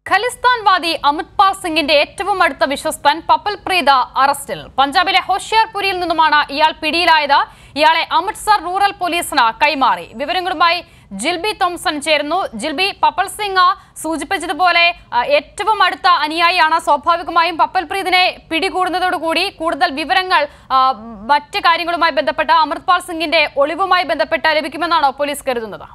ഖലിസ്ഥാൻവാദി അമിത്പാൽ സിംഗിന്റെ ഏറ്റവും അടുത്ത വിശ്വസ്തൻ പപ്പൽ പ്രീത അറസ്റ്റിൽ പഞ്ചാബിലെ ഹോഷിയാർപുരിയിൽ നിന്നുമാണ് ഇയാൾ പിടിയിലായത് ഇയാളെ അമൃത്സർ റൂറൽ പോലീസിന് കൈമാറി വിവരങ്ങളുമായി ജിൽബി തോംസൺ ചേരുന്നു ജിൽബി പപ്പൽ സിംഗ് സൂചിപ്പിച്ചതുപോലെ ആ, ഏറ്റവും അടുത്ത അനുയായിയാണ് സ്വാഭാവികമായും പപ്പൽ പ്രീതിനെ പിടികൂടുന്നതോടുകൂടി കൂടുതൽ വിവരങ്ങൾ ആ, മറ്റ് കാര്യങ്ങളുമായി ബന്ധപ്പെട്ട അമൃത്പാൽ സിംഗിന്റെ ഒളിവുമായി ബന്ധപ്പെട്ട് ലഭിക്കുമെന്നാണോ പോലീസ് കരുതുന്നത്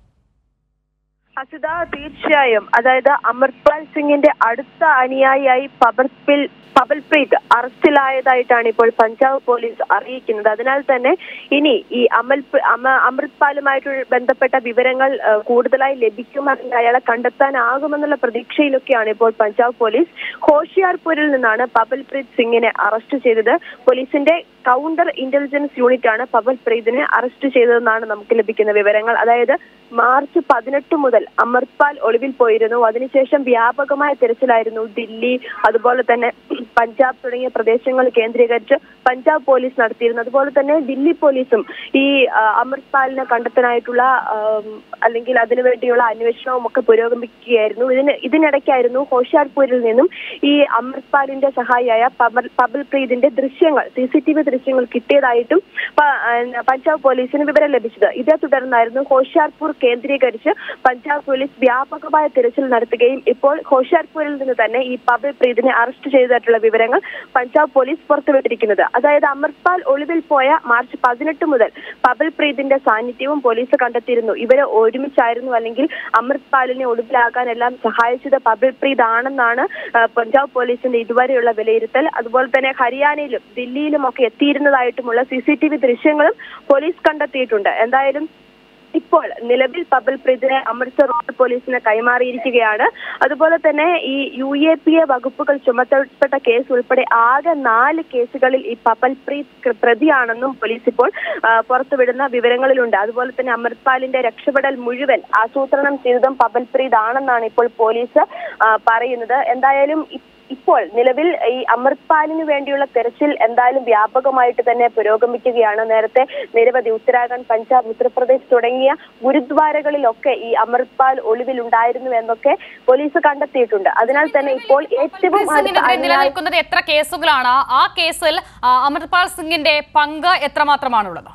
അസിത തീർച്ചയായും അതായത് അമർപാൽ സിംഗിന്റെ അടുത്ത അനുയായിയായി പബർപിൽ പബൽപ്രീത് അറസ്റ്റിലായതായിട്ടാണ് ഇപ്പോൾ പഞ്ചാബ് പോലീസ് അറിയിക്കുന്നത് അതിനാൽ തന്നെ ഇനി ഈ അമൽ അമ- അമൃത്പാലുമായിട്ട് ബന്ധപ്പെട്ട വിവരങ്ങൾ ആ, കൂടുതലായി ലഭിക്കുമെങ്കിൽ അയാളെ കണ്ടെത്താനാകുമെന്നുള്ള പ്രതീക്ഷയിലൊക്കെയാണ് ഇപ്പോൾ പഞ്ചാബ് പോലീസ് ഹോഷിയാർപൂരിൽ നിന്നാണ് പബൽപ്രീത് സിംഗിനെ അറസ്റ്റ് ചെയ്തത് പോലീസിന്റെ കൗണ്ടർ ഇന്റലിജൻസ് യൂണിറ്റ് ആണ് പബൽപ്രീതിനെ അറസ്റ്റ് ചെയ്തതെന്നാണ് നമുക്ക് ലഭിക്കുന്ന വിവരങ്ങൾ അതായത് മാർച്ച് പതിനെട്ട് മുതൽ അമർപാൽ ഒളിവിൽ പോയിരുന്നു അതിനുശേഷം വ്യാപകമായ തിരച്ചിലായിരുന്നു ദില്ലി അതുപോലെ തന്നെ പഞ്ചാബ് തുടങ്ങിയ പ്രദേശങ്ങൾ കേന്ദ്രീകരിച്ച് പഞ്ചാബ് പോലീസ് നടത്തിയിരുന്നു അതുപോലെ തന്നെ ദില്ലി പോലീസും ഈ ആ, അമൃത്പാലിനെ കണ്ടെത്താനായിട്ടുള്ള ആം, അല്ലെങ്കിൽ അതിനുവേണ്ടിയുള്ള അന്വേഷണവും ഒക്കെ പുരോഗമിക്കുകയായിരുന്നു ഇതിന് ഇതിനിടയ്ക്കായിരുന്നു ഹോഷിയാർപൂരിൽ നിന്നും ഈ അമൃത്പാലിന്റെ സഹായിയായ പബൽ പബൽപ്രീതിന്റെ ദൃശ്യങ്ങൾ സി സി ടി വി ദൃശ്യങ്ങൾ കിട്ടിയതായിട്ടും പ- ആ, പഞ്ചാബ് പോലീസിന് വിവരം ലഭിച്ചത് ഇതേ തുടർന്നായിരുന്നു ഹോഷിയാർപൂർ കേന്ദ്രീകരിച്ച് പഞ്ചാബ് പോലീസ് വ്യാപകമായ തിരച്ചിൽ നടത്തുകയും ഇപ്പോൾ ഹോഷിയാർപൂരിൽ നിന്ന് തന്നെ ഈ പബൽ പ്രീതിനെ അറസ്റ്റ് ചെയ്തതായിട്ടുള്ള വിവരങ്ങൾ പഞ്ചാബ് പോലീസ് പുറത്തുവിട്ടിരിക്കുന്നത് അതായത് അമർപാൽ ഒളിവിൽ പോയ മാർച്ച് പതിനെട്ട് മുതൽ പബൽ പ്രീതിന്റെ സാന്നിധ്യവും പോലീസ് കണ്ടെത്തിയിരുന്നു ഇവരെ ഒരുമിച്ചായിരുന്നു അല്ലെങ്കിൽ അമൃത്പാലിനെ ഒളിവിലാകാൻ എല്ലാം സഹായിച്ചത് പബൽ പ്രീത് ആണെന്നാണ് ആ, പഞ്ചാബ് പോലീസിന്റെ ഇതുവരെയുള്ള വിലയിരുത്തൽ അതുപോലെ തന്നെ ഹരിയാനയിലും ദില്ലിയിലും ഒക്കെ എത്തിയിരുന്നതായിട്ടുമുള്ള സി സി ടി വി ദൃശ്യങ്ങളും പോലീസ് കണ്ടെത്തിയിട്ടുണ്ട് എന്തായാലും ഇപ്പോൾ നിലവിൽ പബൽ പ്രീതിനെ അമൃത്സർ റോഡ് പോലീസിന് കൈമാറിയിരിക്കുകയാണ് അതുപോലെ തന്നെ ഈ യു എ പി എ വകുപ്പുകൾ ചുമത്തപ്പെട്ട കേസ് ഉൾപ്പെടെ ആകെ നാല് കേസുകളിൽ ഈ പബൽ പ്രീത് പ്രതിയാണെന്നും പോലീസ് ഇപ്പോൾ ആ, പുറത്തുവിടുന്ന വിവരങ്ങളിലുണ്ട് അതുപോലെ തന്നെ അമൃത്പാലിന്റെ രക്ഷപ്പെടൽ മുഴുവൻ ആസൂത്രണം ചെയ്തതും പബൽ പ്രീത് ആണെന്നാണ് ഇപ്പോൾ പോലീസ് ആ, പറയുന്നത് എന്തായാലും ഇ- ഇപ്പോൾ നിലവിൽ ഈ അമൃത്പാലിന് വേണ്ടിയുള്ള തെരച്ചിൽ എന്തായാലും വ്യാപകമായിട്ട് തന്നെ പുരോഗമിക്കുകയാണ് നേരത്തെ നിരവധി ഉത്തരാഖണ്ഡ് പഞ്ചാബ് ഉത്തർപ്രദേശ് തുടങ്ങിയ ഗുരുദ്വാരകളിലൊക്കെ ഈ അമൃത്പാൽ ഒളിവിലുണ്ടായിരുന്നു എന്നൊക്കെ പോലീസ് കണ്ടെത്തിയിട്ടുണ്ട് അതിനാൽ തന്നെ ഇപ്പോൾ ഏറ്റവും അടുത്ത സിംഗിനെതിരെ അനുയായി നിലനിൽക്കുന്നത് എത്ര കേസുകളാണ് ആ കേസിൽ ആ, അമൃത്പാൽ സിംഗിന്റെ പങ്ക് എത്രമാത്രമാണുള്ളത്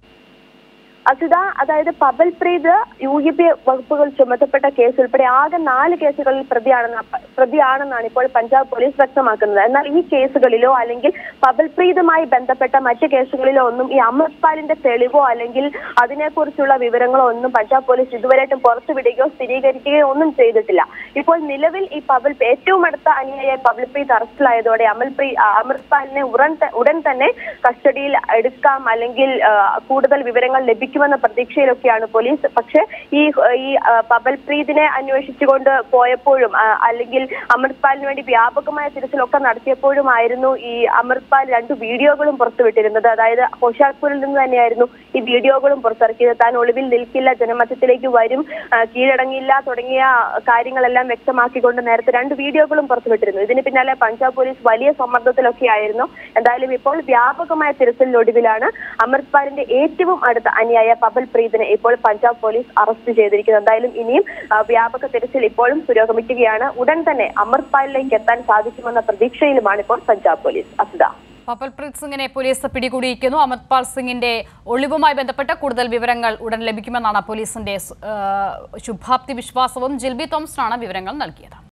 അസിത അതായത് പബൽ പ്രീത് യു എ പി വകുപ്പുകൾ ചുമത്തപ്പെട്ട കേസ് ഉൾപ്പെടെ ആകെ നാല് കേസുകളിൽ പ്രതിയാണെന്ന് പ്രതിയാണെന്നാണ് ഇപ്പോൾ പഞ്ചാബ് പോലീസ് വ്യക്തമാക്കുന്നത് എന്നാൽ ഈ കേസുകളിലോ അല്ലെങ്കിൽ പബൽ പ്രീതുമായി ബന്ധപ്പെട്ട മറ്റ് കേസുകളിലോ ഒന്നും ഈ അമൃത്പാലിന്റെ തെളിവോ അല്ലെങ്കിൽ അതിനെക്കുറിച്ചുള്ള വിവരങ്ങളോ ഒന്നും പഞ്ചാബ് പോലീസ് ഇതുവരെയായിട്ടും പുറത്തുവിടുകയോ സ്ഥിരീകരിക്കുകയോ ഒന്നും ചെയ്തിട്ടില്ല ഇപ്പോൾ നിലവിൽ ഈ പബൽ ഏറ്റവും അടുത്ത അനുയായ പബൽ പ്രീത് അറസ്റ്റിലായതോടെ അമൽ പ്രീ ആ, അമൃത്പാലിനെ ഉടൻ ത- ഉടൻ തന്നെ കസ്റ്റഡിയിൽ എടുക്കാം അല്ലെങ്കിൽ ആ, കൂടുതൽ വിവരങ്ങൾ ലഭിക്കുമെന്ന പ്രതീക്ഷയിലൊക്കെയാണ് പോലീസ് പക്ഷേ ഈ ഈ ആ, പബൽ പ്രീതിനെ അന്വേഷിച്ചുകൊണ്ട് പോയപ്പോഴും ആ, അല്ലെങ്കിൽ അമൃത്പാലിന് വേണ്ടി വ്യാപകമായ തിരച്ചിലൊക്കെ നടത്തിയപ്പോഴുമായിരുന്നു ഈ അമൃത്പാൽ രണ്ട് വീഡിയോകളും പുറത്തുവിട്ടിരുന്നത് അതായത് ഹോഷാർപൂരിൽ നിന്ന് തന്നെയായിരുന്നു ഈ വീഡിയോകളും പുറത്തിറക്കിയത് താൻ ഒളിവിൽ നിൽക്കില്ല ജനമധ്യത്തിലേക്ക് വരും ആ, കീഴടങ്ങില്ല തുടങ്ങിയ കാര്യങ്ങളെല്ലാം വ്യക്തമാക്കിക്കൊണ്ട് നേരത്തെ രണ്ട് വീഡിയോകളും പുറത്തുവിട്ടിരുന്നു ഇതിന് പിന്നാലെ പഞ്ചാബ് പോലീസ് വലിയ സമ്മർദ്ദത്തിലൊക്കെ ആയിരുന്നു എന്തായാലും ഇപ്പോൾ വ്യാപകമായ തിരച്ചിലിനൊടുവിലാണ് അമൃത്പാലിന്റെ ഏറ്റവും അടുത്ത അനുയായ പബൽ പ്രീതിനെ ഇപ്പോൾ പഞ്ചാബ് പോലീസ് അറസ്റ്റ് ചെയ്തിരിക്കുന്നത് എന്തായാലും ഇനിയും ആ, വ്യാപക തിരച്ചിൽ ഇപ്പോഴും പുരോഗമിക്കുകയാണ് ഉടൻ തന്നെ അമൃത്പാലിലേക്ക് എത്താൻ സാധിക്കുമെന്ന പ്രതീക്ഷയിലുമാണ് ഇപ്പോൾ പഞ്ചാബ് പോലീസ് അസിത പപ്പൽപ്രീത് സിംഗിനെ പോലീസ് പിടികൂടിയിരിക്കുന്നു അമൃത്പാൽ സിംഗിന്റെ ഒളിവുമായി ബന്ധപ്പെട്ട കൂടുതൽ വിവരങ്ങൾ ഉടൻ ലഭിക്കുമെന്നാണ് പോലീസിന്റെ ആ, ശുഭാപ്തി വിശ്വാസവും ജിൽബി തോമസിനാണ് വിവരങ്ങൾ നൽകിയത്